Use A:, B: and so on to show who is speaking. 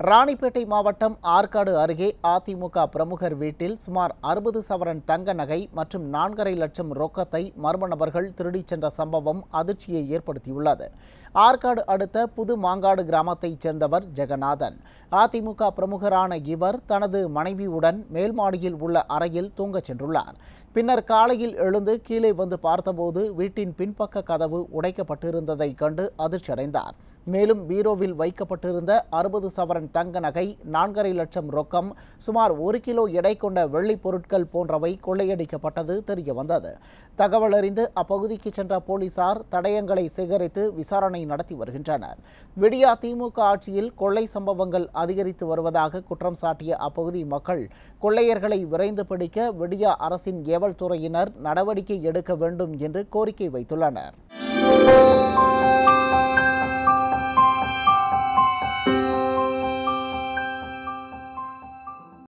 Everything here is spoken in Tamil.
A: ராணிப்பேட்டை மாவட்டம் ஆற்காடு அருகே அதிமுக பிரமுகர் வீட்டில் சுமார் அறுபது சவரன் தங்க நகை மற்றும் நான்கரை லட்சம் ரொக்கத்தை மர்ம நபர்கள் திருடிச் சென்ற சம்பவம் அதிர்ச்சியை ஏற்படுத்தியுள்ளது ஆற்காடு அடுத்த புது மாங்காடு கிராமத்தைச் சேர்ந்தவர் ஜெகநாதன் அதிமுக பிரமுகரான இவர் தனது மனைவியுடன் மேல் மாடியில் உள்ள அறையில் தூங்கச் சென்றுள்ளார் பின்னர் காலையில் எழுந்து கீழே வந்து பார்த்தபோது வீட்டின் பின்பக்க கதவு உடைக்கப்பட்டிருந்ததை கண்டு அதிர்ச்சியடைந்தார் மேலும் பீரோவில் வைக்கப்பட்டிருந்த அறுபது சவரன் தங்க நகை நான்கரை லட்சம் ரொக்கம் சுமார் ஒரு கிலோ எடை கொண்ட வெள்ளிப் பொருட்கள் போன்றவை கொள்ளையடிக்கப்பட்டது தெரிய வந்தது தகவல் அறிந்து அப்பகுதிக்கு சென்ற போலீசார் தடயங்களை சேகரித்து விசாரணை நடத்தி வருகின்றனர் விடியா திமுக ஆட்சியில் கொள்ளை சம்பவங்கள் அதிகரித்து வருவதாக குற்றம் சாட்டிய அப்பகுதி மக்கள் கொள்ளையர்களை விரைந்து பிடிக்க விடியா அரசின் ஏவல் துறையினர் நடவடிக்கை எடுக்க வேண்டும் என்று கோரிக்கை வைத்துள்ளனர்